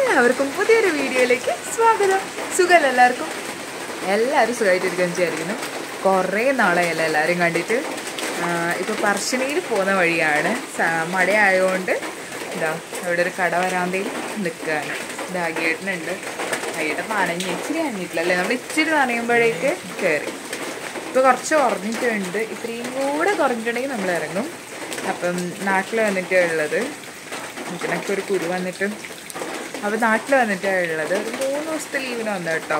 എല്ലാവർക്കും പുതിയൊരു വീഡിയോയിലേക്ക് സ്വാഗതം സുഖമല്ല എല്ലാവർക്കും എല്ലാവരും സുഖമായിട്ടിരിക്കാൻ വിചാരിക്കുന്നു കുറേ നാളായല്ലോ എല്ലാവരും കണ്ടിട്ട് ഇപ്പോൾ പറശ്ശിനിയിൽ പോകുന്ന വഴിയാണ് സ- മഴയായതുകൊണ്ട് ഇതാ ഇവിടെ ഒരു കട വരാന്തയിൽ നിൽക്കുകയാണ് ഇതാഗിയേട്ടനുണ്ട് അയ്യേട്ടൻ നനഞ്ഞ് ഇച്ചിരി നനഞ്ഞിട്ടില്ല അല്ലേ നമ്മൾ ഇച്ചിരി നനയുമ്പോഴേക്ക് കയറി ഇപ്പോൾ കുറച്ച് കുറഞ്ഞിട്ടുണ്ട് ഇത്രയും കൂടെ കുറഞ്ഞിട്ടുണ്ടെങ്കിൽ നമ്മൾ ഇറങ്ങും അപ്പം നാട്ടിൽ വന്നിട്ടുള്ളത് ഇതിനൊക്കെ ഒരു കുരു വന്നിട്ട് അപ്പോൾ നാട്ടിൽ വന്നിട്ടാണ് ഉള്ളത് ഒരു മൂന്ന് ദിവസത്തെ ലീവിന് വന്നു കേട്ടോ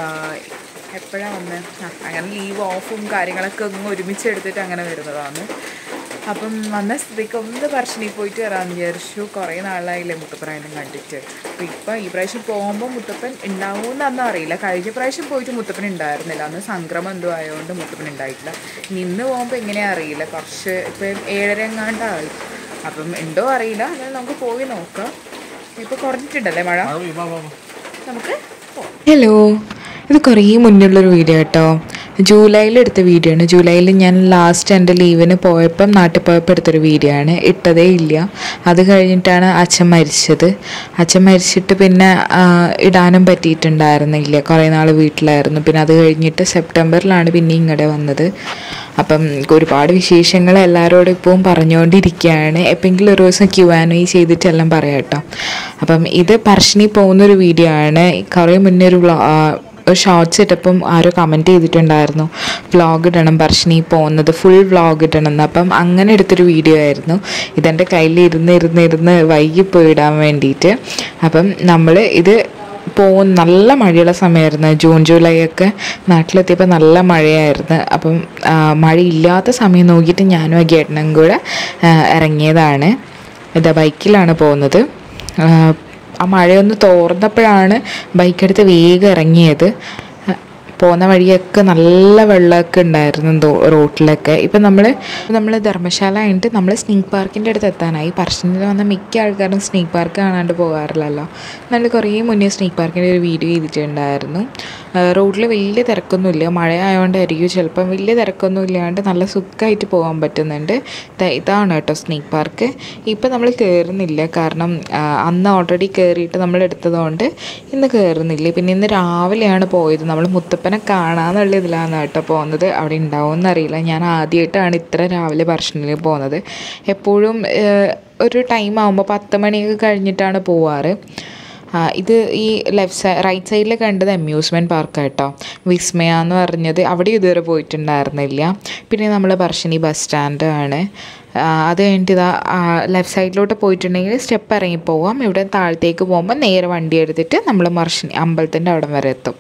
എപ്പോഴാണ് വന്നത് ആ, അങ്ങനെ ലീവ് ഓഫും കാര്യങ്ങളൊക്കെ ഒന്ന് ഒരുമിച്ച് എടുത്തിട്ട് അങ്ങനെ വരുന്നതാണ് അപ്പം വന്ന സ്ഥിതിക്ക് ഒന്ന് പറശ്ശിനി പോയിട്ട് വരാമെന്ന് വിചാരിച്ചു കുറേ നാളായില്ലേ മുത്തപ്പനായാലും കണ്ടിട്ട് അപ്പം ഇപ്പം ഈ പ്രാവശ്യം പോകുമ്പോൾ മുത്തപ്പൻ ഉണ്ടാവുമെന്നൊന്നും അറിയില്ല കഴിഞ്ഞ പ്രാവശ്യം പോയിട്ട് മുത്തപ്പൻ ഉണ്ടായിരുന്നില്ല അന്ന് സംക്രമം എന്തോ ആയതുകൊണ്ട് മുത്തപ്പൻ ഉണ്ടായിട്ടില്ല ഇനി ഇന്ന് പോകുമ്പോൾ എങ്ങനെയാ അറിയില്ല കുറച്ച് ഇപ്പം ഏഴര എങ്ങാണ്ടായി അപ്പം ഉണ്ടോ അറിയില്ല എന്നാൽ നമുക്ക് പോയി നോക്കാം ഇപ്പോൾ കുറഞ്ഞിട്ടുണ്ടല്ലേ മഴ നമുക്ക് പോവാം. ഹലോ ഇത് കുറേ മുന്നുള്ളൊരു വീഡിയോ കേട്ടോ ജൂലൈയിൽ എടുത്ത വീഡിയോ ആണ് ജൂലൈയിൽ ഞാൻ ലാസ്റ്റ് എൻ്റെ ലീവിന് പോയപ്പം നാട്ടിൽ പോയപ്പോൾ എടുത്തൊരു വീഡിയോ ആണ് ഇട്ടതേ ഇല്ല അത് കഴിഞ്ഞിട്ടാണ് അച്ഛൻ മരിച്ചത് അച്ഛൻ മരിച്ചിട്ട് പിന്നെ ആ, ഇടാനും പറ്റിയിട്ടുണ്ടായിരുന്നില്ല കുറേ നാൾ വീട്ടിലായിരുന്നു പിന്നെ അത് കഴിഞ്ഞിട്ട് സെപ്റ്റംബറിലാണ് പിന്നെ ഇങ്ങോട്ട് വന്നത് അപ്പം ഒരുപാട് വിശേഷങ്ങൾ എല്ലാവരോടും ഇപ്പം പറഞ്ഞുകൊണ്ടിരിക്കുകയാണ് എപ്പോഴെങ്കിലും ഒരു ദിവസം ക്യു ആൻ ഐ ചെയ്തിട്ടെല്ലാം പറയാം കേട്ടോ അപ്പം ഇത് പറശ്ശിനി പോകുന്നൊരു വീഡിയോ ആണ് കുറേ മുന്നേ ഒരു വ്ളോ ഒരു ഷോർട്സ് ഇട്ടപ്പം ആരോ കമൻറ്റ് ചെയ്തിട്ടുണ്ടായിരുന്നു വ്ളോഗ് ഇടണം പറശ്ശിനി പോകുന്നത് ഫുൾ വ്ളോഗ് ഇടണം എന്ന് അപ്പം അങ്ങനെ എടുത്തൊരു വീഡിയോ ആയിരുന്നു ഇതെൻ്റെ കയ്യിൽ ഇരുന്ന് ഇരുന്ന് ഇരുന്ന് വൈകിപ്പോയി ഇടാൻ വേണ്ടിയിട്ട് അപ്പം നമ്മൾ ഇത് പോകും നല്ല മഴയുള്ള സമയമായിരുന്നു ജൂൺ ജൂലൈ ഒക്കെ നാട്ടിലെത്തിയപ്പോൾ നല്ല മഴയായിരുന്നു അപ്പം ആ, മഴയില്ലാത്ത സമയം നോക്കിയിട്ട് ഞാനും ആ ഗേട്ടനും കൂടെ ആ, ഇറങ്ങിയതാണ് ഇതാ ബൈക്കിലാണ് പോകുന്നത് ആ, ആ മഴയൊന്ന് തോർന്നപ്പോഴാണ് ബൈക്കെടുത്ത് വേഗം ഇറങ്ങിയത് പോകുന്ന വഴിയൊക്കെ നല്ല വെള്ളമൊക്കെ ഉണ്ടായിരുന്നു ദോ- റോട്ടിലൊക്കെ ഇപ്പം നമ്മൾ നമ്മൾ ധർമ്മശാല കഴിഞ്ഞിട്ട് നമ്മൾ സ്നേക്ക് പാർക്കിൻ്റെ അടുത്ത് എത്താനായി പറശ്ശിനിയിൽ വന്ന മിക്ക ആൾക്കാരും സ്നേക്ക് പാർക്ക് കാണാണ്ട് പോകാറില്ലല്ലോ നമ്മൾ കുറേ മുന്നേ സ്നേക്ക് പാർക്കിൻ്റെ ഒരു വീഡിയോ ചെയ്തിട്ടുണ്ടായിരുന്നു റോഡിൽ വലിയ തിരക്കൊന്നുമില്ല മഴ ആയതുകൊണ്ടായിരിക്കും ചിലപ്പം വലിയ തിരക്കൊന്നും ഇല്ലാണ്ട് നല്ല സുഖമായിട്ട് പോകാൻ പറ്റുന്നുണ്ട് ദാ ഇതാണ് കേട്ടോ സ്നേക്ക് പാർക്ക് ഇപ്പം നമ്മൾ കയറുന്നില്ല കാരണം ആ, അന്ന് ഓൾറെഡി കയറിയിട്ട് നമ്മൾ എടുത്തതുകൊണ്ട് ഇന്ന് കയറുന്നില്ല പിന്നെ ഇന്ന് രാവിലെയാണ് പോയത് നമ്മൾ മുത്തപ്പനെ കാണാന്നുള്ള ഇതിലാണ് കേട്ടോ പോകുന്നത് അവിടെ ഉണ്ടാവുമെന്ന് അറിയില്ല ഞാൻ ആദ്യമായിട്ടാണ് ഇത്ര രാവിലെ പറശ്ശിനിൽ പോകുന്നത് എപ്പോഴും ഏഹ്, ഒരു ടൈം ആകുമ്പോൾ പത്ത് മണിയൊക്കെ കഴിഞ്ഞിട്ടാണ് പോവാറ് ആ, ഇത് ഈ ലെഫ്റ്റ് സൈഡ് റൈറ്റ് സൈഡിൽ കണ്ടത് അമ്യൂസ്മെൻറ്റ് പാർക്ക് കേട്ടോ വിസ്മയ എന്ന് പറഞ്ഞത് അവിടെ ഇതുവരെ പോയിട്ടുണ്ടായിരുന്നില്ല പിന്നെ നമ്മൾ പറശ്ശിനി ബസ് സ്റ്റാൻഡ് ആണ് ആ, അത് കഴിഞ്ഞിട്ട് ഇതാ ലെഫ്റ്റ് സൈഡിലോട്ട് പോയിട്ടുണ്ടെങ്കിൽ സ്റ്റെപ്പ് ഇറങ്ങി പോവാം ഇവിടെ താഴത്തേക്ക് പോകുമ്പോൾ നേരെ വണ്ടി എടുത്തിട്ട് നമ്മൾ മർശിനി അമ്പലത്തിൻ്റെ അവിടം വരെ എത്തും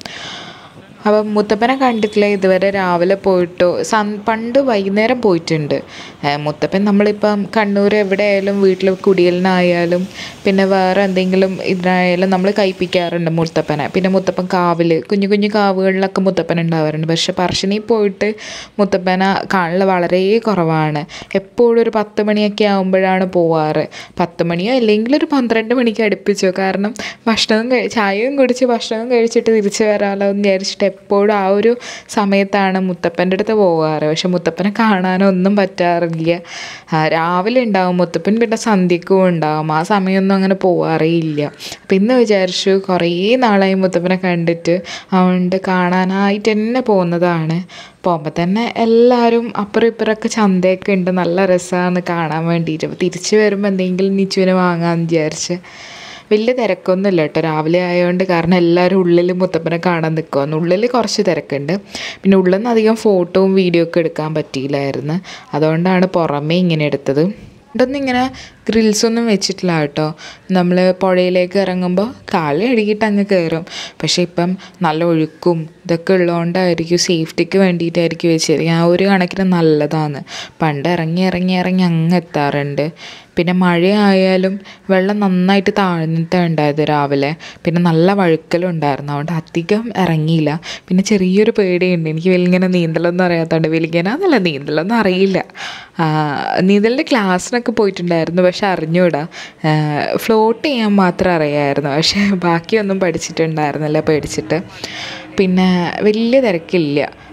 അപ്പം മുത്തപ്പനെ കണ്ടിട്ടില്ല ഇതുവരെ രാവിലെ പോയിട്ടോ സൺ പണ്ട് വൈകുന്നേരം പോയിട്ടുണ്ട് ഏ, മുത്തപ്പൻ നമ്മളിപ്പം കണ്ണൂർ എവിടെയായാലും വീട്ടിൽ കുടിയലിനായാലും പിന്നെ വേറെ എന്തെങ്കിലും ഇതിനായാലും നമ്മൾ കഴിപ്പിക്കാറുണ്ട് മുത്തപ്പനെ പിന്നെ മുത്തപ്പൻ കാവിൽ കുഞ്ഞു കുഞ്ഞു കാവുകളിലൊക്കെ മുത്തപ്പൻ ഉണ്ടാവാറുണ്ട് പക്ഷെ പറശ്ശിനി പോയിട്ട് മുത്തപ്പനെ കാണൽ വളരെ കുറവാണ് എപ്പോഴും ഒരു പത്ത് മണിയൊക്കെ ആകുമ്പോഴാണ് പോവാറ് പത്ത് മണിയോ അല്ലെങ്കിൽ ഒരു പന്ത്രണ്ട് മണിക്ക് അടുപ്പിച്ചോ കാരണം ഭക്ഷണവും കഴി ചായയും കുടിച്ച് ഭക്ഷണവും കഴിച്ചിട്ട് തിരിച്ചു വരാമല്ലോ എന്ന് വിചാരിച്ചിട്ട് എപ്പോഴും ആ ഒരു സമയത്താണ് മുത്തപ്പൻ്റെ അടുത്ത് പോകാറ് പക്ഷെ മുത്തപ്പനെ കാണാനൊന്നും പറ്റാറില്ല ആ, രാവിലെ ഉണ്ടാവും മുത്തപ്പൻ പിന്നെ സന്ധ്യക്കും ഉണ്ടാവും ആ സമയമൊന്നും അങ്ങനെ പോകാറേ ഇല്ല അപ്പം ഇന്ന് വിചാരിച്ചു കുറേ നാളായി മുത്തപ്പനെ കണ്ടിട്ട് അതുകൊണ്ട് കാണാനായിട്ട് തന്നെ പോകുന്നതാണ് പോകുമ്പോൾ തന്നെ എല്ലാവരും അപ്പുറം ഇപ്പുറമൊക്കെ ചന്തയൊക്കെ ഉണ്ട് നല്ല രസമാണ് കാണാൻ വേണ്ടിയിട്ട് അപ്പോൾ തിരിച്ച് വരുമ്പോൾ എന്തെങ്കിലും നിച്ചുവിനെ വാങ്ങാമെന്ന് വിചാരിച്ച് വലിയ തിരക്കൊന്നുമില്ല കേട്ടോ രാവിലെ ആയതുകൊണ്ട് കാരണം എല്ലാവരും ഉള്ളിൽ മുത്തപ്പനെ കാണാൻ നിൽക്കുവാന്ന് ഉള്ളിൽ കുറച്ച് തിരക്കുണ്ട് പിന്നെ ഉള്ളിൽ നിന്ന് അധികം ഫോട്ടോവും വീഡിയോ ഒക്കെ എടുക്കാൻ പറ്റിയില്ലായിരുന്നു അതുകൊണ്ടാണ് പുറമേ ഇങ്ങനെ എടുത്തത് ഇതൊന്നും ഇങ്ങനെ ഗ്രിൽസ് ഒന്നും വെച്ചിട്ടില്ല കേട്ടോ നമ്മൾ പുഴയിലേക്ക് ഇറങ്ങുമ്പോൾ കാല് കഴുകിയിട്ട് അങ്ങ് കയറും പക്ഷേ ഇപ്പം നല്ല ഒഴുക്കും ഇതൊക്കെ ഉള്ളതുകൊണ്ടായിരിക്കും സേഫ്റ്റിക്ക് വേണ്ടിയിട്ടായിരിക്കും വെച്ചത് ആ ഒരു കണക്കിന് നല്ലതാണ് പണ്ട് ഇറങ്ങി ഇറങ്ങി ഇറങ്ങി അങ്ങ് എത്താറുണ്ട് പിന്നെ മഴയായാലും വെള്ളം നന്നായിട്ട് താഴ്ന്നിട്ടാണ് ഉണ്ടായത് രാവിലെ പിന്നെ നല്ല വഴുക്കലും ഉണ്ടായിരുന്നു അതുകൊണ്ട് അധികം ഇറങ്ങിയില്ല പിന്നെ ചെറിയൊരു പേടിയുണ്ട് എനിക്ക് വലിങ്ങനെ നീന്തലൊന്നും അറിയാത്തതുകൊണ്ട് വലിങ്ങനാന്നല്ല നീന്തലൊന്നും അറിയില്ല ആ, നീന്തലിൻ്റെ ക്ലാസ്സിനൊക്കെ പോയിട്ടുണ്ടായിരുന്നു പക്ഷെ അറിഞ്ഞൂടാ ഫ്ലോട്ട് ചെയ്യാൻ മാത്രം അറിയാമായിരുന്നു പക്ഷേ ബാക്കിയൊന്നും പഠിച്ചിട്ടുണ്ടായിരുന്നില്ല പേടിച്ചിട്ട് പിന്നെ വലിയ തിരക്കില്ല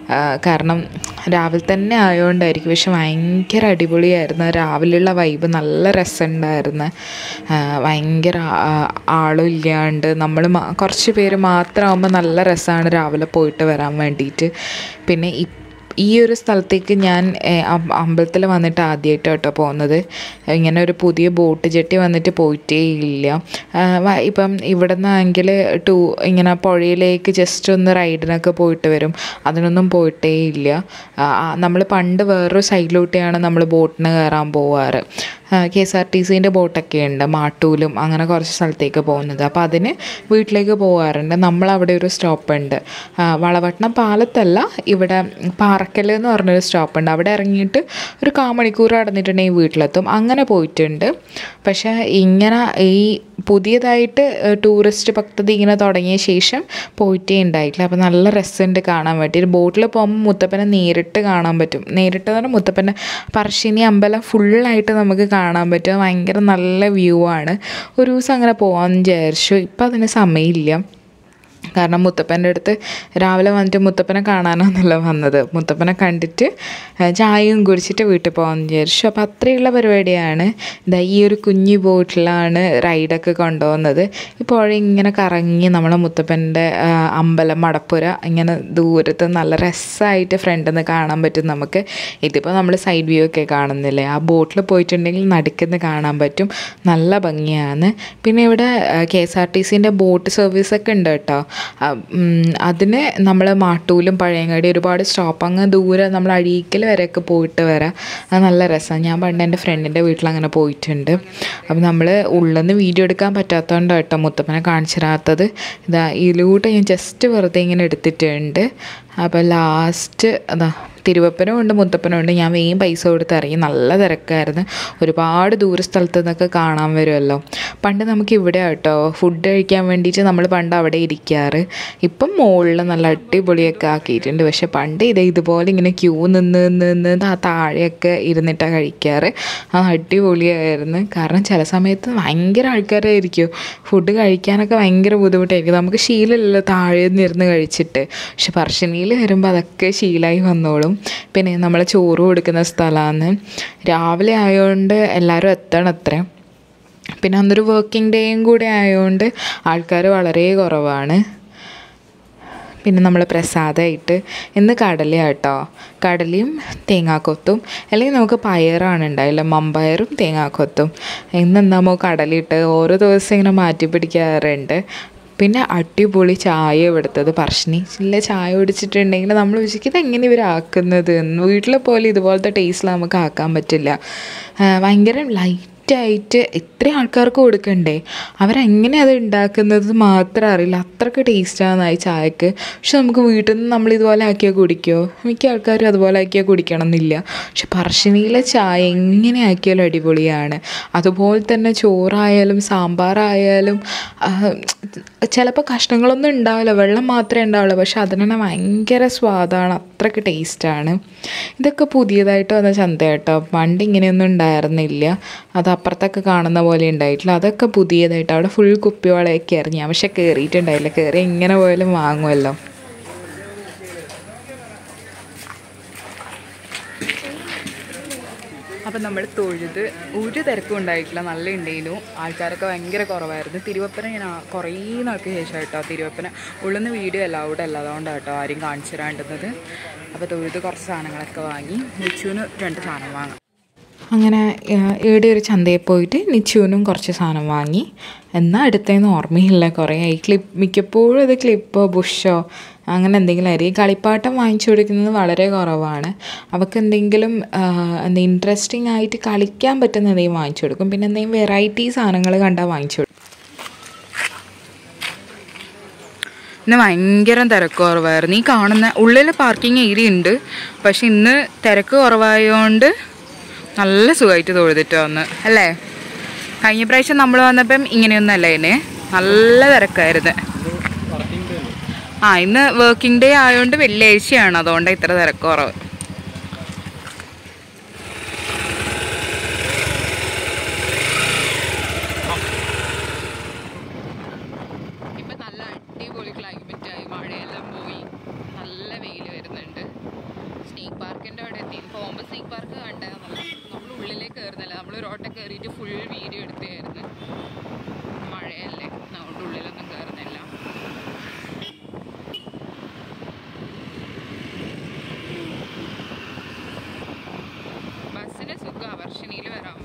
ആ, കാരണം രാവിലെ തന്നെ ആയതുകൊണ്ടായിരിക്കും പക്ഷെ ഭയങ്കര അടിപൊളിയായിരുന്നു രാവിലെയുള്ള വൈബ് നല്ല രസമുണ്ടായിരുന്നു ആ, ഭയങ്കര ആ- ആളും ഇല്ലാണ്ട് നമ്മൾ കുറച്ച് പേര് മാത്രമാകുമ്പോൾ നല്ല രസമാണ് രാവിലെ പോയിട്ട് വരാൻ വേണ്ടിയിട്ട് പിന്നെ ഇപ്പം ഈ ഒരു സ്ഥലത്തേക്ക് ഞാൻ അമ്പലത്തിൽ വന്നിട്ട് ആദ്യമായിട്ട് കേട്ടോ പോകുന്നത് ഇങ്ങനെ ഒരു പുതിയ ബോട്ട് ജെട്ടി വന്നിട്ട് പോയിട്ടേ ഇല്ല ആ, വ- ഇപ്പം ഇവിടെ നിന്നാണെങ്കിൽ ടൂ ഇങ്ങനെ പുഴയിലേക്ക് ജസ്റ്റ് ഒന്ന് റൈഡിനൊക്കെ പോയിട്ട് വരും അതിനൊന്നും പോയിട്ടേ ഇല്ല നമ്മൾ പണ്ട് വേറൊരു സൈഡിലോട്ടെയാണ് നമ്മൾ ബോട്ടിന് കയറാൻ പോവാറ് കെ എസ് ആർ ടി സിൻ്റെ ബോട്ടൊക്കെ ഉണ്ട് മാട്ടൂലും അങ്ങനെ കുറച്ച് സ്ഥലത്തേക്ക് പോകുന്നത് അപ്പോൾ അതിന് വീട്ടിലേക്ക് പോകാറുണ്ട് നമ്മളവിടെ ഒരു സ്റ്റോപ്പ് ഉണ്ട് ആ, വളവട്ടണം പാലത്തല്ല ഇവിടെ പാറക്കൽ എന്ന് പറഞ്ഞൊരു സ്റ്റോപ്പ് ഉണ്ട് അവിടെ ഇറങ്ങിയിട്ട് ഒരു കാ മണിക്കൂർ നടന്നിട്ടുണ്ടെങ്കിൽ വീട്ടിലെത്തും അങ്ങനെ പോയിട്ടുണ്ട് പക്ഷേ ഇങ്ങനെ ഈ പുതിയതായിട്ട് ടൂറിസ്റ്റ് പദ്ധതി ഇങ്ങനെ തുടങ്ങിയ ശേഷം പോയിട്ടേ ഉണ്ടായിട്ടില്ല അപ്പോൾ നല്ല രസമുണ്ട് കാണാൻ വേണ്ടി ഒരു ബോട്ടിൽ പോകുമ്പോൾ മുത്തപ്പനെ നേരിട്ട് കാണാൻ പറ്റും നേരിട്ട് എന്ന് പറഞ്ഞാൽ മുത്തപ്പൻ്റെ പറശ്ശിനി അമ്പലം ഫുള്ളായിട്ട് നമുക്ക് കാണാൻ പറ്റും ഭയങ്കര നല്ല വ്യൂ ആണ് ഒരു ദിവസം അങ്ങനെ പോകാമെന്ന് വിചാരിച്ചു ഇപ്പം അതിന് സമയമില്ല കാരണം മുത്തപ്പൻ്റെ അടുത്ത് രാവിലെ വന്നിട്ട് മുത്തപ്പനെ കാണാനാണെന്നല്ല വന്നത് മുത്തപ്പനെ കണ്ടിട്ട് ആ, ചായയും കുടിച്ചിട്ട് വീട്ടിൽ പോകാമെന്ന് വിചാരിച്ചു അപ്പോൾ അത്രയുള്ള പരിപാടിയാണ് ഇതാ ഈ ഒരു കുഞ്ഞു ബോട്ടിലാണ് റൈഡൊക്കെ കൊണ്ടുപോകുന്നത് ഈ പുഴ ഇങ്ങനെ കറങ്ങി നമ്മളെ മുത്തപ്പൻ്റെ ആ, അമ്പലം മടപ്പുര ഇങ്ങനെ ദൂരത്ത് നല്ല രസമായിട്ട് ഫ്രണ്ടിൽ നിന്ന് കാണാൻ പറ്റും നമുക്ക് ഇതിപ്പോൾ നമ്മൾ സൈഡ് വ്യൂ ഒക്കെ കാണുന്നില്ലേ ആ ബോട്ടിൽ പോയിട്ടുണ്ടെങ്കിൽ നടുക്കുന്ന് കാണാൻ പറ്റും നല്ല ഭംഗിയാണ് പിന്നെ ഇവിടെ കെ എസ് ആർ ടി സിൻ്റെ ബോട്ട് സർവീസൊക്കെ ഉണ്ട് കേട്ടോ ആ, ഉം, അതിന് നമ്മൾ മാട്ടൂലും പഴയങ്ങാടി ഒരുപാട് സ്റ്റോപ്പ് അങ്ങ് ദൂരെ നമ്മൾ അഴീക്കൽ വരെയൊക്കെ പോയിട്ട് വരാം അത് നല്ല രസമാണ് ഞാൻ പണ്ട് എൻ്റെ ഫ്രണ്ടിൻ്റെ വീട്ടിൽ അങ്ങനെ പോയിട്ടുണ്ട് അപ്പം നമ്മൾ ഉള്ളിൽ നിന്ന് വീഡിയോ എടുക്കാൻ പറ്റാത്തതുകൊണ്ട് കേട്ടോ മുത്തപ്പനെ കാണിച്ചു തരാത്തത് ഇതാ ഇതിലൂടെ ഞാൻ ജസ്റ്റ് വെറുതെ ഇങ്ങനെ എടുത്തിട്ടുണ്ട് അപ്പോൾ ലാസ്റ്റ് അതാ തിരുവപ്പനും ഉണ്ട് മുത്തപ്പനും ഉണ്ട് ഞാൻ വേഗം പൈസ കൊടുത്ത് ഇറങ്ങി നല്ല തിരക്കായിരുന്നു ഒരുപാട് ദൂര സ്ഥലത്ത് നിന്നൊക്കെ കാണാൻ വരുമല്ലോ പണ്ട് നമുക്ക് ഇവിടെ കേട്ടോ ഫുഡ് കഴിക്കാൻ വേണ്ടിയിട്ട് നമ്മൾ പണ്ട് അവിടെ ഇരിക്കാറ് ഇപ്പം മുകളിൽ നല്ല അടിപൊളിയൊക്കെ ആക്കിയിട്ടുണ്ട് പക്ഷെ പണ്ട് ഇത് ഇതുപോലെ ഇങ്ങനെ ക്യൂ നിന്ന് നിന്ന് നിന്ന് ആ താഴെയൊക്കെ ഇരുന്നിട്ടാണ് കഴിക്കാറ് ആ അടിപൊളിയായിരുന്നു കാരണം ചില സമയത്ത് ഭയങ്കര ആൾക്കാരായിരിക്കും ഫുഡ് കഴിക്കാനൊക്കെ ഭയങ്കര ബുദ്ധിമുട്ടായിരിക്കും നമുക്ക് ശീലമില്ലല്ലോ താഴെ നിന്നിരുന്ന് കഴിച്ചിട്ട് പക്ഷെ പറശ്ശിനിയിൽ വരുമ്പോൾ അതൊക്കെ ശീലമായി വന്നോളും പിന്നെ നമ്മൾ ചോറ് കൊടുക്കുന്ന സ്ഥലമാണ് രാവിലെ ആയതുകൊണ്ട് എല്ലാവരും എത്തണം അത്രേ പിന്നെ അന്നൊരു വർക്കിംഗ് ഡേയും കൂടെ ആയതുകൊണ്ട് ആൾക്കാർ വളരെ കുറവാണ് പിന്നെ നമ്മൾ പ്രസാദമായിട്ട് ഇന്ന് കടല കേട്ടോ കടലയും തേങ്ങാക്കൊത്തും അല്ലെങ്കിൽ നമുക്ക് പയറാണ് ഉണ്ടായില്ല മമ്പയറും തേങ്ങാക്കൊത്തും ഇന്ന് എന്താമോ കടലയിട്ട് ഓരോ ദിവസം ഇങ്ങനെ മാറ്റി പിടിക്കാറുണ്ട് പിന്നെ അടിപൊളി ചായ ഇവിടുത്തത് പറശ്ശിനി ഇല്ല ചായ കുടിച്ചിട്ടുണ്ടെങ്കിൽ നമ്മൾ വിചാരിക്കും എങ്ങനെ ഇവരാക്കുന്നത് എന്ന് വീട്ടിലെ പോലെ ഇതുപോലത്തെ ടേസ്റ്റിൽ നമുക്ക് ആക്കാൻ പറ്റില്ല ആ, ഭയങ്കര ലൈറ്റ് ആയിട്ട് ഇത്ര ആൾക്കാർക്ക് കൊടുക്കണ്ടേ അവരെങ്ങനെ അത് ഉണ്ടാക്കുന്നത് മാത്രം അറിയില്ല അത്രയ്ക്ക് ടേസ്റ്റാണ് ഈ ചായക്ക് പക്ഷെ നമുക്ക് വീട്ടിൽ നിന്ന് നമ്മൾ ഇതുപോലെ ആക്കിയാൽ കുടിക്കുമോ മിക്ക ആൾക്കാരും അതുപോലെ ആക്കിയാൽ കുടിക്കണം എന്നില്ല പക്ഷെ പറശ്ശിനിയിലെ ചായ എങ്ങനെ ആക്കിയാലും അടിപൊളിയാണ് അതുപോലെ തന്നെ ചോറായാലും സാമ്പാറായാലും ചിലപ്പോൾ കഷ്ണങ്ങളൊന്നും ഉണ്ടാവില്ല വെള്ളം മാത്രമേ ഉണ്ടാവുള്ളൂ പക്ഷെ അതിന് തന്നെ ഭയങ്കര സ്വാദാണ് അത്രയ്ക്ക് ടേസ്റ്റാണ് ഇതൊക്കെ പുതിയതായിട്ട് വന്ന ചന്ത കേട്ടോ പണ്ട് ഇങ്ങനെയൊന്നും ഉണ്ടായിരുന്നില്ല അത് അപ്പുറത്തൊക്കെ കാണുന്ന പോലെ ഉണ്ടായിട്ടില്ല അതൊക്കെ പുതിയതായിട്ട് അവിടെ ഫുൾ കുപ്പിവളയൊക്കെ ആയിരുന്നു ഞാൻ പക്ഷെ കയറിയിട്ടുണ്ടായില്ല കയറി എങ്ങനെ പോയാലും വാങ്ങുമല്ലോ അപ്പം നമ്മൾ തൊഴുത് ഒരു തിരക്കും ഉണ്ടായിട്ടില്ല നല്ല ഉണ്ടായിരുന്നു ആൾക്കാരൊക്കെ ഭയങ്കര കുറവായിരുന്നു തിരുവപ്പന ഞാൻ ആ- കുറേ നാൾക്ക് ശേഷം കേട്ടോ തിരുവപ്പന ഉള്ളിൽ നിന്ന് വീഡിയോ അല്ല അവിടെ അല്ല അതുകൊണ്ടാണ് കേട്ടോ ആരും കാണിച്ചു തരാണ്ടുന്നത് അപ്പോൾ തൊഴുത് കുറച്ച് സാധനങ്ങളൊക്കെ വാങ്ങി നിച്ചുവിന് രണ്ട് സാധനം വാങ്ങാം അങ്ങനെ ഇവിടെ ഒരു ചന്തയിൽ പോയിട്ട് നിച്ചുവിനും കുറച്ച് സാധനം വാങ്ങി എന്നാൽ അടുത്തേന്ന് ഓർമ്മയില്ല കുറേ ആയി ക്ലിപ്പ് മിക്കപ്പോഴും ഇത് ക്ലിപ്പോ ബുഷോ അങ്ങനെ എന്തെങ്കിലും ആയിരിക്കും കളിപ്പാട്ടം വാങ്ങിച്ചു കൊടുക്കുന്നത് വളരെ കുറവാണ് അവൾക്ക് എന്തെങ്കിലും ആ, എന്താ ഇൻട്രസ്റ്റിംഗ് ആയിട്ട് കളിക്കാൻ പറ്റുന്ന എന്തെങ്കിലും വാങ്ങിച്ചു കൊടുക്കും പിന്നെ എന്തെങ്കിലും വെറൈറ്റി സാധനങ്ങൾ കണ്ടാൽ വാങ്ങിച്ചു കൊടുക്കും ഇന്ന് ഭയങ്കര തിരക്ക് കുറവായിരുന്നു ഈ കാണുന്ന ഉള്ളിൽ പാർക്കിംഗ് ഏരിയ ഉണ്ട് പക്ഷെ ഇന്ന് തിരക്ക് കുറവായതുകൊണ്ട് നല്ല സുഖമായിട്ട് തൊഴുതിട്ട് വന്ന് അല്ലേ കഴിഞ്ഞ പ്രാവശ്യം നമ്മൾ വന്നപ്പം ഇങ്ങനെയൊന്നും അല്ല ഇതിന് നല്ല തിരക്കായിരുന്നു ആ ഇന്ന് വർക്കിംഗ് ഡേ ആയതുകൊണ്ട് വെള്ളിയാഴ്ചയാണ് അതുകൊണ്ട് ഇത്ര തിരക്ക് കുറവ് ഇപ്പം നല്ല അടിപൊളി ക്ലൈമറ്റ് ആയി മഴയെല്ലാം പോയി നല്ല വെയിൽ വരുന്നുണ്ട്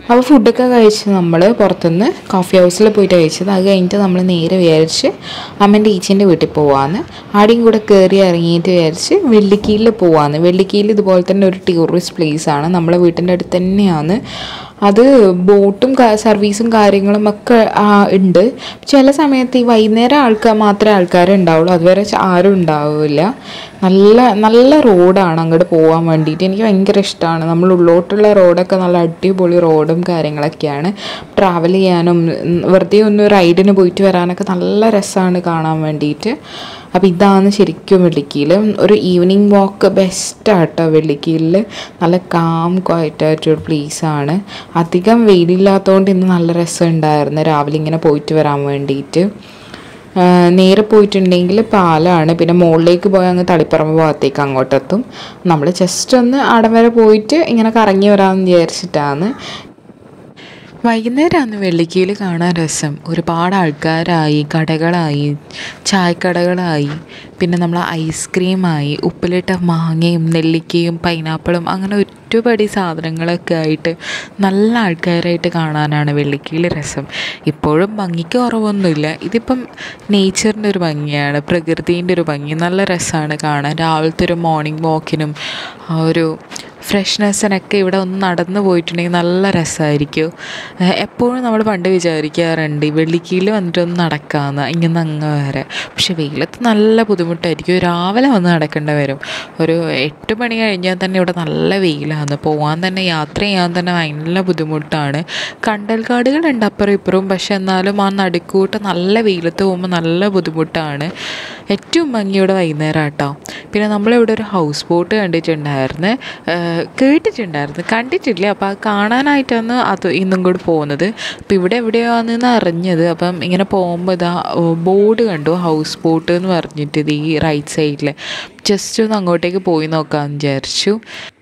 അപ്പോൾ ഫുഡൊക്കെ കഴിച്ച് നമ്മൾ പുറത്തുനിന്ന് കോഫി ഹൗസിൽ പോയിട്ട് കഴിച്ചത് അത് കഴിഞ്ഞിട്ട് നമ്മൾ നേരെ വിചാരിച്ച് അമ്മൻ്റെ ഈച്ചൻ്റെ വീട്ടിൽ പോവാന്ന് ആടെയും കൂടെ കയറി ഇറങ്ങിയിട്ട് വിചാരിച്ച് വെള്ളിക്കീലിൽ പോവാന്ന് വെള്ളിക്കീൽ ഇതുപോലെ തന്നെ ഒരു ടൂറിസ്റ്റ് പ്ലേസ് ആണ് നമ്മളെ വീട്ടിൻ്റെ അടുത്ത് തന്നെയാണ് അത് ബോട്ടും കാ- സർവീസും കാര്യങ്ങളും ഒക്കെ ആ, ഉണ്ട് ചില സമയത്ത് ഈ വൈകുന്നേരം ആൾക്കാർ മാത്രമേ ആൾക്കാർ ഉണ്ടാവുള്ളൂ അതുവരെ ച- ആരും ഉണ്ടാവില്ല നല്ല നല്ല റോഡാണ് അങ്ങോട്ട് പോകാൻ വേണ്ടിയിട്ട് എനിക്ക് ഭയങ്കര ഇഷ്ടമാണ് നമ്മൾ ഉള്ളോട്ടുള്ള റോഡൊക്കെ നല്ല അടിപൊളി റോഡും കാര്യങ്ങളൊക്കെയാണ് ട്രാവൽ ചെയ്യാനും ഉം, വെറുതെ ഒന്ന് റൈഡിന് പോയിട്ട് വരാനൊക്കെ നല്ല രസമാണ് കാണാൻ വേണ്ടിയിട്ട് അപ്പോൾ ഇതാണ് ശരിക്കും വെള്ളിക്കീൽ ഒരു ഈവനിങ് വാക്ക് ബെസ്റ്റാട്ടോ വെള്ളിക്കീലിൽ നല്ല കാം ക്വയറ്റായിട്ടൊരു പ്ലേസാണ് അധികം വെയിലില്ലാത്തതുകൊണ്ട് ഇന്ന് നല്ല രസമുണ്ടായിരുന്നു രാവിലെ ഇങ്ങനെ പോയിട്ട് വരാൻ വേണ്ടിയിട്ട് ആ, നേരെ പോയിട്ടുണ്ടെങ്കിൽ പാലാണ് പിന്നെ മുകളിലേക്ക് പോയി അങ്ങ് തളിപ്പറമ്പ് ഭാഗത്തേക്ക് അങ്ങോട്ടെത്തും നമ്മൾ ജസ്റ്റ് ഒന്ന് അടം വരെ പോയിട്ട് ഇങ്ങനെ കറങ്ങി വരാമെന്ന് വിചാരിച്ചിട്ടാണ് വൈകുന്നേരമാണ് വെള്ളിക്കീൽ കാണാൻ രസം ഒരുപാട് ആൾക്കാരായി കടകളായി ചായക്കടകളായി പിന്നെ നമ്മൾ ഐസ്ക്രീമായി ഉപ്പിലിട്ട മാങ്ങയും നെല്ലിക്കയും പൈനാപ്പിളും അങ്ങനെ ഒരുപാട് സാധനങ്ങളൊക്കെ ആയിട്ട് നല്ല ആൾക്കാരായിട്ട് കാണാനാണ് വെള്ളിക്കീൽ രസം ഇപ്പോഴും ഭംഗിക്ക് കുറവൊന്നുമില്ല ഇതിപ്പം നേച്ചറിൻ്റെ ഒരു ഭംഗിയാണ് പ്രകൃതിൻ്റെ ഒരു ഭംഗി നല്ല രസമാണ് കാണാൻ രാവിലത്തെ ഒരു മോർണിംഗ് വാക്കിനും ആ ഒരു ഫ്രഷ്നെസ്സിനൊക്കെ ഇവിടെ ഒന്ന് നടന്നു പോയിട്ടുണ്ടെങ്കിൽ നല്ല രസമായിരിക്കും ഏഹ് എപ്പോഴും നമ്മൾ പണ്ട് വിചാരിക്കാറുണ്ട് ഈ വെള്ളിക്കീൽ വന്നിട്ട് ഒന്ന് നടക്കാമെന്ന് ഇങ്ങനെ അങ്ങ് വരെ പക്ഷെ വെയിലത്ത് നല്ല ബുദ്ധിമുട്ടായിരിക്കും രാവിലെ വന്ന് നടക്കേണ്ടി വരും ഒരു എട്ട് മണി കഴിഞ്ഞാൽ തന്നെ ഇവിടെ നല്ല വെയിലാണ് പോകാൻ തന്നെ യാത്ര ചെയ്യാൻ തന്നെ നല്ല ബുദ്ധിമുട്ടാണ് കണ്ടൽക്കാടുകളുണ്ട് അപ്പുറം ഇപ്പുറവും പക്ഷെ എന്നാലും ആ നടുക്കൂട്ട് നല്ല വെയിലത്ത് പോകുമ്പോൾ നല്ല ബുദ്ധിമുട്ടാണ് ഏറ്റവും ഭംഗിയുടെ വൈകുന്നേരം കേട്ടോ പിന്നെ നമ്മളിവിടെ ഒരു ഹൗസ് ബോട്ട് കണ്ടിട്ടുണ്ടായിരുന്നു ഏഹ് കേട്ടിട്ടുണ്ടായിരുന്നു കണ്ടിട്ടില്ല അപ്പോൾ അത് കാണാനായിട്ടാണ് അത് ഇന്നും കൂടി പോകുന്നത് അപ്പോൾ ഇവിടെ എവിടെയാണെന്ന് അറിഞ്ഞത് അപ്പം ഇങ്ങനെ പോകുമ്പോൾ ഇതാ ബോർഡ് കണ്ടു ഹൗസ് ബോട്ട് എന്ന് പറഞ്ഞിട്ട് ഇത് ഈ റൈറ്റ് സൈഡിൽ ജസ്റ്റ് ഒന്ന് അങ്ങോട്ടേക്ക് പോയി നോക്കാമെന്ന് വിചാരിച്ചു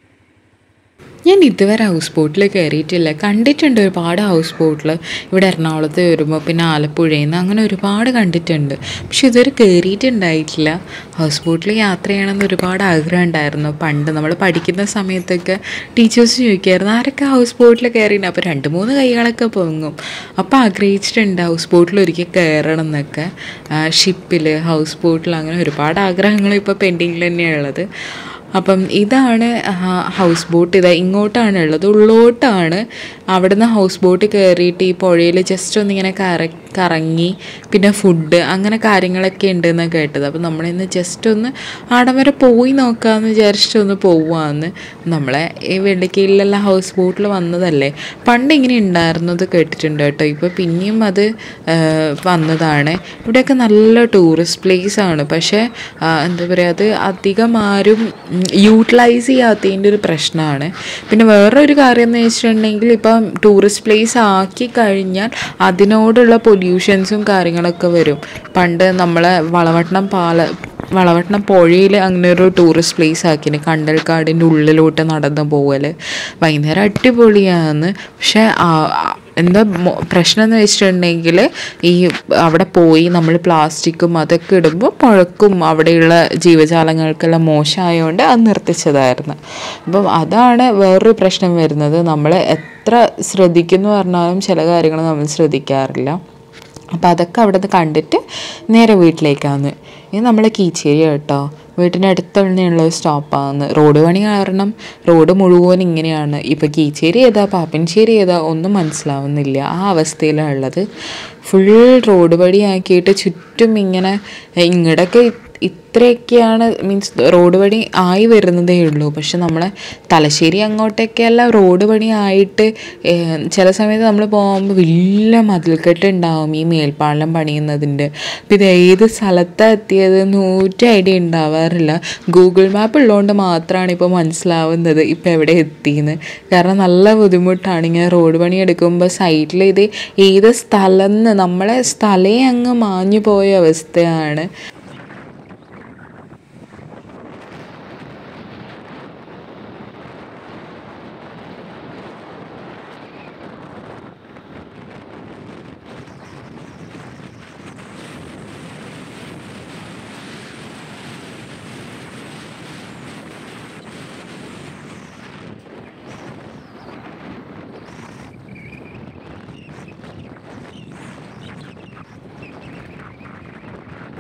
ഞാൻ ഇതുവരെ ഹൗസ് ബോട്ടിൽ കയറിയിട്ടില്ല കണ്ടിട്ടുണ്ട് ഒരുപാട് ഹൗസ് ബോട്ടിൽ ഇവിടെ എറണാകുളത്ത് വരുമ്പോൾ പിന്നെ ആലപ്പുഴയിൽ നിന്ന് അങ്ങനെ ഒരുപാട് കണ്ടിട്ടുണ്ട് പക്ഷെ ഇതുവരെ കയറിയിട്ടുണ്ടായിട്ടില്ല ഹൗസ് ബോട്ടിൽ യാത്ര ചെയ്യണമെന്ന് ഒരുപാട് ആഗ്രഹം ഉണ്ടായിരുന്നു പണ്ട് നമ്മൾ പഠിക്കുന്ന സമയത്തൊക്കെ ടീച്ചേഴ്സ് ചോദിക്കുമായിരുന്നു ആരൊക്കെ ഹൗസ് ബോട്ടിൽ കയറിയിട്ടുണ്ട് അപ്പോൾ രണ്ട് മൂന്ന് കൈകളൊക്കെ പൊങ്ങും അപ്പോൾ ആഗ്രഹിച്ചിട്ടുണ്ട് ഹൗസ് ബോട്ടിൽ ഒരിക്കൽ കയറണം എന്നൊക്കെ ഷിപ്പിൽ ഹൗസ് ബോട്ടിൽ അങ്ങനെ ഒരുപാട് ആഗ്രഹങ്ങൾ ഇപ്പോൾ പെൻഡിങ്ങിൽ തന്നെയുള്ളത് അപ്പം ഇതാണ് ഹൗസ് ബോട്ട് ഇതാ ഇങ്ങോട്ടാണ് ഉള്ളത് ഉള്ളോട്ടാണ് അവിടുന്ന് ഹൗസ് ബോട്ട് കയറിയിട്ട് ഈ പുഴയിൽ ജസ്റ്റ് ഒന്നിങ്ങനെ കറ കറങ്ങി പിന്നെ ഫുഡ് അങ്ങനെ കാര്യങ്ങളൊക്കെ ഉണ്ടെന്നാണ് കേട്ടത് അപ്പം നമ്മളിന്ന് ജസ്റ്റ് ഒന്ന് അവിടെ വരെ പോയി നോക്കാമെന്ന് വിചാരിച്ചിട്ട് ഒന്ന് പോവാന്ന് നമ്മളെ ഈ വെള്ളിക്കീഴിലുള്ള ഹൗസ് ബോട്ടിൽ വന്നതല്ലേ പണ്ട് ഇങ്ങനെ ഉണ്ടായിരുന്നത് കേട്ടിട്ടുണ്ട് കേട്ടോ ഇപ്പോൾ പിന്നെയും അത് ആ, വന്നതാണ് ഇവിടെയൊക്കെ നല്ല ടൂറിസ്റ്റ് പ്ലേസ് ആണ് പക്ഷേ ആ, എന്താ പറയുക അത് അധികം ആരും യൂട്ടിലൈസ് ചെയ്യാത്തതിൻ്റെ ഒരു പ്രശ്നമാണ് പിന്നെ വേറൊരു കാര്യം എന്ന് വെച്ചിട്ടുണ്ടെങ്കിൽ ഇപ്പം ടൂറിസ്റ്റ് പ്ലേസ് ആക്കി കഴിഞ്ഞാൽ അതിനോടുള്ള പൊല്യൂഷൻസും കാര്യങ്ങളൊക്കെ വരും പണ്ട് നമ്മളെ വളവട്ടണം പാല വളവട്ടണം പുഴയിൽ അങ്ങനെ ഒരു ടൂറിസ്റ്റ് പ്ലേസ് ആക്കിന് കണ്ടൽക്കാടിൻ്റെ ഉള്ളിലോട്ട് നടന്നു പോകൽ വൈകുന്നേരം അടിപൊളിയാണ് പക്ഷേ ആ- ആ- എന്താ മോ- പ്രശ്നം എന്ന് വെച്ചിട്ടുണ്ടെങ്കിൽ ഈ അവിടെ പോയി നമ്മൾ പ്ലാസ്റ്റിക്കും അതൊക്കെ ഇടുമ്പോൾ പുഴക്കും അവിടെയുള്ള ജീവജാലങ്ങൾക്കെല്ലാം മോശമായതുകൊണ്ട് അത് നിർത്തിച്ചതായിരുന്നു അപ്പം അതാണ് വേറൊരു പ്രശ്നം വരുന്നത് നമ്മൾ എത്ര ശ്രദ്ധിക്കുന്നു പറഞ്ഞാലും ചില കാര്യങ്ങൾ നമ്മൾ ശ്രദ്ധിക്കാറില്ല അപ്പോൾ അതൊക്കെ അവിടെ നിന്ന് കണ്ടിട്ട് നേരെ വീട്ടിലേക്കാണ് ഇത് നമ്മളെ കീച്ചേരി കേട്ടോ വീട്ടിൻ്റെ അടുത്ത് തന്നെയുള്ള ഒരു സ്റ്റോപ്പാണ് റോഡ് പണി കാരണം റോഡ് മുഴുവൻ ഇങ്ങനെയാണ് ഇപ്പോൾ കീച്ചേരി ഏതാ പാപ്പൻശ്ശേരി ഏതാ ഒന്നും മനസ്സിലാവുന്നില്ല ആ അവസ്ഥയിലാണ് ഉള്ളത് ഫുൾ റോഡ് പണിയാക്കിയിട്ട് ചുറ്റും ഇങ്ങനെ ഇങ്ങടൊക്കെ ഇത്രയൊക്കെയാണ് മീൻസ് റോഡ് പണി ആയി വരുന്നതേ ഉള്ളൂ പക്ഷെ നമ്മളെ തലശ്ശേരി അങ്ങോട്ടൊക്കെയല്ല റോഡ് പണി ആയിട്ട് ഏഹ്, ചില സമയത്ത് നമ്മൾ പോകുമ്പോൾ വലിയ മതിൽക്കെട്ട് ഉണ്ടാവും ഈ മേൽപ്പാലം പണിയുന്നതിൻ്റെ അപ്പം ഇത് ഏത് സ്ഥലത്താണ് എത്തിയത് നൂറ്റ ഐഡിയ ഉണ്ടാവാറില്ല ഗൂഗിൾ മാപ്പ് ഉള്ളതുകൊണ്ട് മാത്രമാണ് ഇപ്പോൾ മനസ്സിലാവുന്നത് ഇപ്പോൾ എവിടെ എത്തിയെന്ന് കാരണം നല്ല ബുദ്ധിമുട്ടാണ് ഇങ്ങനെ റോഡ് പണി എടുക്കുമ്പോൾ സൈഡിൽ ഇത് ഏത് സ്ഥലം എന്ന് നമ്മളെ സ്ഥലേ അങ്ങ് മാഞ്ഞു പോയ അവസ്ഥയാണ്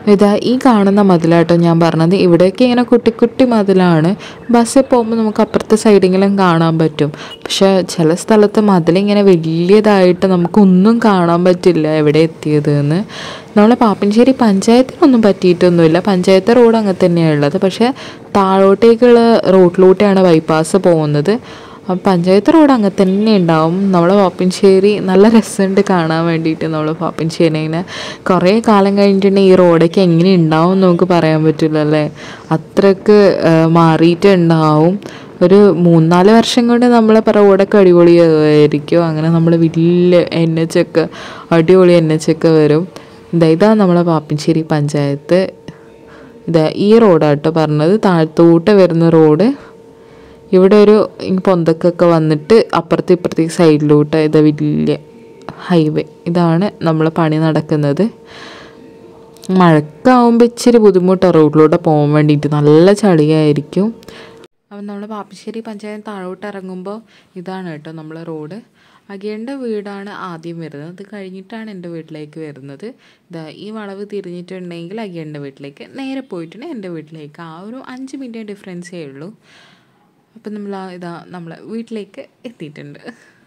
ഇതാ ഈ കാണുന്ന മതിലാട്ടോ ഞാൻ പറഞ്ഞത് ഇവിടെയൊക്കെ ഇങ്ങനെ കുട്ടി കുട്ടി മതിലാണ് ബസ്സിൽ പോകുമ്പോൾ നമുക്ക് അപ്പുറത്തെ സൈഡെങ്കിലും കാണാൻ പറ്റും പക്ഷെ ചില സ്ഥലത്ത് മതിലിങ്ങനെ വലിയതായിട്ട് നമുക്കൊന്നും കാണാൻ പറ്റില്ല എവിടെ എത്തിയത് എന്ന് നമ്മളെ പാപ്പഞ്ചേരി പഞ്ചായത്തിനൊന്നും പറ്റിയിട്ടൊന്നുമില്ല പഞ്ചായത്ത് റോഡ് അങ്ങനെ തന്നെയാണ് ഉള്ളത് പക്ഷേ താഴോട്ടേക്കുള്ള റോഡിലൂടെയാണ് ബൈപ്പാസ് പോകുന്നത് അപ്പം പഞ്ചായത്ത് റോഡ് അങ്ങനെ തന്നെ ഉണ്ടാവും നമ്മളെ പാപ്പിൻശ്ശേരി നല്ല രസമുണ്ട് കാണാൻ വേണ്ടിയിട്ട് നമ്മൾ പാപ്പിൻശ്ശേരി ഇങ്ങനെ കുറേ കാലം കഴിഞ്ഞിട്ടുണ്ടെങ്കിൽ ഈ റോഡൊക്കെ എങ്ങനെ ഉണ്ടാവും എന്ന് നമുക്ക് പറയാൻ പറ്റില്ല അല്ലേ അത്രക്ക് ആ, മാറിയിട്ടുണ്ടാവും ഒരു മൂന്നാല് വർഷം കൊണ്ട് നമ്മളെ റോഡൊക്കെ അടിപൊളിയായിരിക്കും അങ്ങനെ നമ്മൾ വലിയ എൻ എച്ച് ഒക്കെ അടിപൊളി എൻ എച്ച് ഒക്കെ വരും ഇതാ ഇതാ നമ്മളെ പാപ്പിൻശ്ശേരി പഞ്ചായത്ത് ഇതാ ഈ റോഡാട്ടോ പറഞ്ഞത് താഴത്തോട്ട് വരുന്ന റോഡ് ഇവിടെ ഒരു ഇങ്ങ് പൊന്തക്കൊക്കെ വന്നിട്ട് അപ്പുറത്തെ ഇപ്പുറത്തെ സൈഡിലോട്ട് ഇത് വലിയ ഹൈവേ ഇതാണ് നമ്മൾ പണി നടക്കുന്നത് മഴക്കാവുമ്പോൾ ഇച്ചിരി ബുദ്ധിമുട്ടാണ് റോഡിലൂടെ പോകാൻ വേണ്ടിയിട്ട് നല്ല ചളിയായിരിക്കും അപ്പം നമ്മൾ പാപ്പിശ്ശേരി പഞ്ചായത്ത് താഴോട്ട് ഇറങ്ങുമ്പോൾ ഇതാണ് കേട്ടോ നമ്മളെ റോഡ് അഗേൻ്റെ വീടാണ് ആദ്യം വരുന്നത് അത് കഴിഞ്ഞിട്ടാണ് എൻ്റെ വീട്ടിലേക്ക് വരുന്നത് ഇതാ ഈ വളവ് തിരിഞ്ഞിട്ടുണ്ടെങ്കിൽ അഗേൻ്റെ വീട്ടിലേക്ക് നേരെ പോയിട്ടുണ്ടെങ്കിൽ എൻ്റെ വീട്ടിലേക്ക് ആ ഒരു അഞ്ച് മിനിറ്റ് ഡിഫറൻസേ ഉള്ളൂ അപ്പം നമ്മൾ ആ ഇതാ നമ്മളെ വീട്ടിലേക്ക് എത്തിയിട്ടുണ്ട്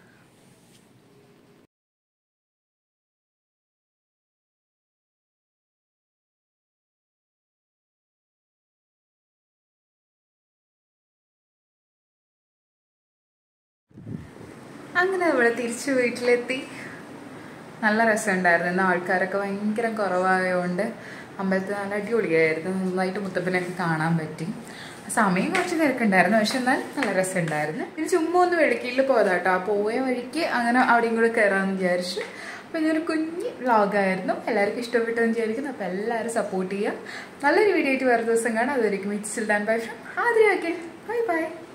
അങ്ങനെ നമ്മൾ തിരിച്ചു വീട്ടിലെത്തി നല്ല രസമുണ്ടായിരുന്നു ഇന്ന് ആൾക്കാരൊക്കെ ഭയങ്കര കുറവായതുകൊണ്ട് അമ്പലത്തിൽ നല്ല അടിപൊളിയായിരുന്നു നന്നായിട്ട് മുത്തപ്പനൊക്കെ കാണാൻ പറ്റി സമയം കുറച്ച് തിരക്കുണ്ടായിരുന്നു പക്ഷെ എന്നാൽ നല്ല രസമുണ്ടായിരുന്നു പിന്നെ ചുമ്മാ ഒന്ന് വെളുക്കിയിൽ പോയതാട്ടോ ആ പോയ വഴിക്ക് അങ്ങനെ അവിടെയും കൂടെ കയറാമെന്ന് വിചാരിച്ചു അപ്പം ഇതൊരു കുഞ്ഞ് വ്ളോഗായിരുന്നു എല്ലാവർക്കും ഇഷ്ടപ്പെട്ടെന്ന് വിചാരിക്കുന്നു അപ്പോൾ എല്ലാവരും സപ്പോർട്ട് ചെയ്യുക നല്ലൊരു വീഡിയോ ആയിട്ട് വേറെ ദിവസം കാണാം അതൊരിക്കും ഇറ്റ്സ് സുൽത്താൻ ബൈ ഫ്രം ആദ്യം ബൈ ബൈ